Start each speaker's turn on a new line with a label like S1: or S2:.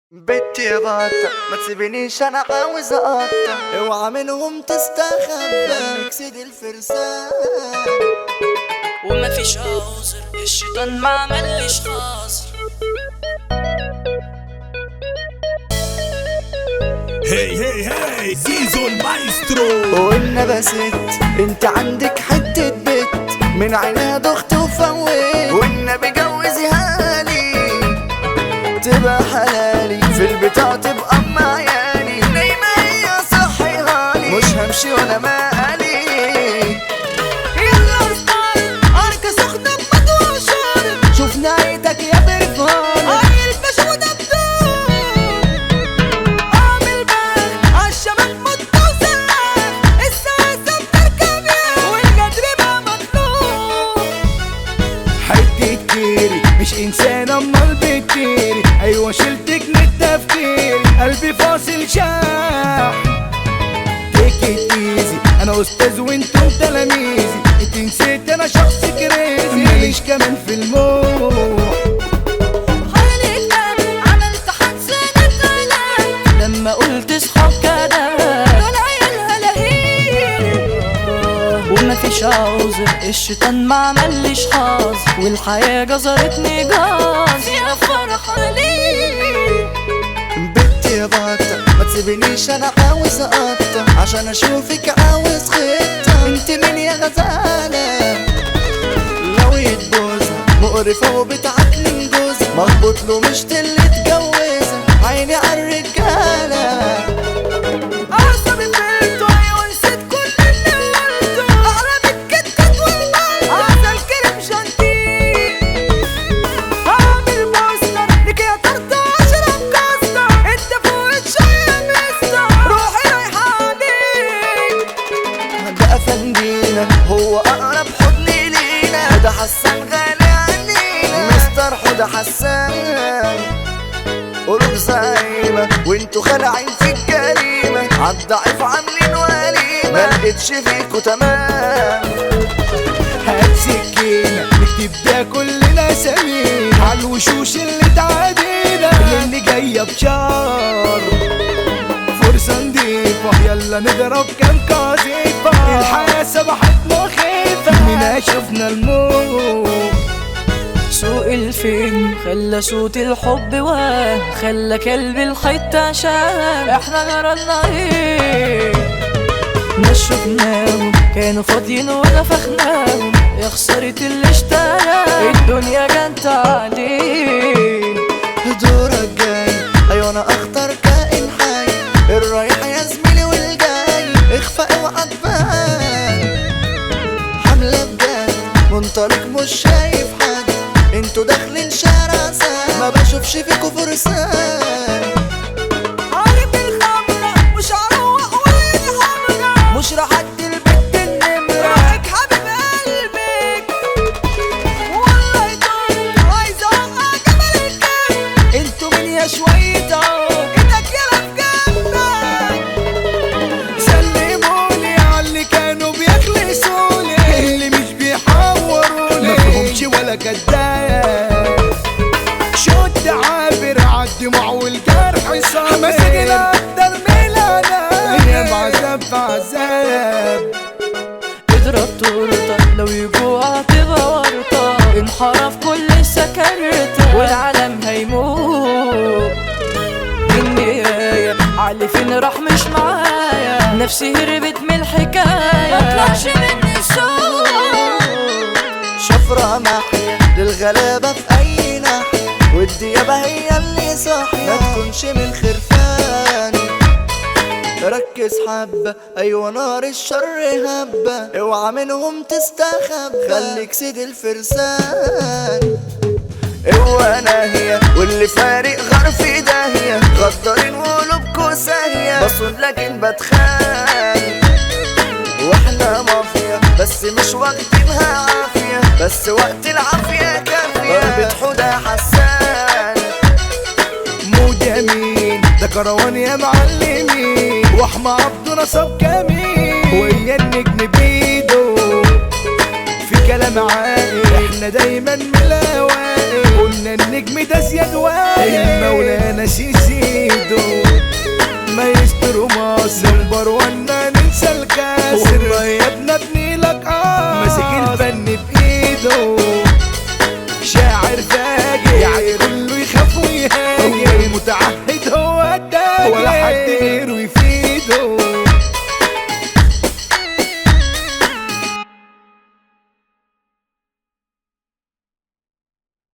S1: بنتي يا بطة ما تسيبنيش انا عاوز اقطع اوعى منهم تستخبى مكسد الفرسان
S2: وما فيش عذر الشيطان ما عملش خاصر
S3: هي هي هي زيزو المايسترو
S1: والنبى ست انت عندك حتة بت من عينها ضغط وفوت والنبي جوزيها لي تبقى حلالي في البتاع تبقى ام عيالي نايمة هي صحيها لي مش همشي ولا مالي يلا ستايل اركة سخنة بمدوى شارب شوف نايتك يا برفان عيل بشودة اعمل باغ عالشباب متصل الساسة بتركب والقدر بقى مطلوب
S4: حد كتيري مش انسان امال بكتيري ايوه شلتك من التفكير قلبي فاصل شاح تيك ات ايزي انا استاذ وانتم تلاميذي انت نسيت انا شخص كريزي ماليش كمان في الموح
S2: حالك عملت حادثة نتعلم لما قلت اصحاب كده دول عيالها لهين وما فيش عذر الشيطان ما عملش حظ والحياة جزرتني جاز فيها فرح ليه
S1: بنتي يا بطة ما تسيبنيش انا عاوز اقطع عشان اشوفك عاوز خطة انت مين يا غزالة لو يتجوزها مقرفة وبتعكلم جوزها مربوط له مش تلي تجوزها عيني عالرجالة أعصابي فلتوا أيوة نسيت كل اللي قلته أعرف الكتكوت والملح عسل كريم شانتيه اعمل بوستر لك يا ترتة اشرب كاستر انت فوق شوية مستر روحي رايحة عليك ده افندينا هو اقرب حضن لينا حدا حسان غالي علينا مستر حدا حسان قلوب زعيمة وانتوا خلعين في الجريمة عالضعيف عاملين وليمة ما لقيتش فيكوا تمام
S4: هات سكينة نكتب ده كلنا سمين عالوشوش اللي تعادينا اللي جاية بشار فرصة نضيفة يلا نضرب كام قذيفة الحياة سبحت مخيفة منها شفنا الموت
S2: سوق الفيلم خلى صوت الحب واه خلى كلب الحتة شام احنا جرالنا ايه ناس شفناهم كانوا فاضيين ونفخناهم يا خسارة اللي اشترى الدنيا جنت عليه
S1: دورك جاي ايوه انا اخطر كائن حي الرايح يا زميلي والجاي اخفى اوعى تبان حملة بجد منطلق مش شايف حد انتوا داخلين شارع سام ما بشوفش فيكوا فرسان عارف الخمرة مش هروح وين حمرا مش راح ادي البت النمرة رايك حبيب قلبك والله يطول عايز اوقع جبل الكلب انتوا مين يا شوية اهو ايدك يلا في جنبك
S4: سلموني على اللي كانوا بيخلصوني اللي مش بيحوروني مفهومش ولا كداب شد عابر عالدموع والجرح صابر مسكنا اكتر من انا ايام عذاب في عذاب
S2: اضرب تورته لو يجوع تبقى ورطة انحرف كل سكرته والعالم هيموت النهاية علي فين راح مش معايا نفسي هربت من الحكاية مطلعش مني صوت
S1: شفرة محيا للغلابة في أي ناحية والديابة هي اللي صاحية ما تكونش من خرفاني ركز حبة أيوة نار الشر هبة اوعى منهم تستخبى خليك سيد الفرسان اوعى ناهية واللي فارق غار في داهية غدارين وقلوبكوا ساهية بصون لكن بتخان واحنا مافيا بس مش واخدينها عافية بس وقت العافية كافية ضربة حدى حسان
S4: مو جميل ده كروان يا معلمين واحمى عبده نصب جميل ويا النجم بيدو في كلام عاقل احنا دايما من الاوائل قلنا النجم ده زياد واقل المولانا سيسي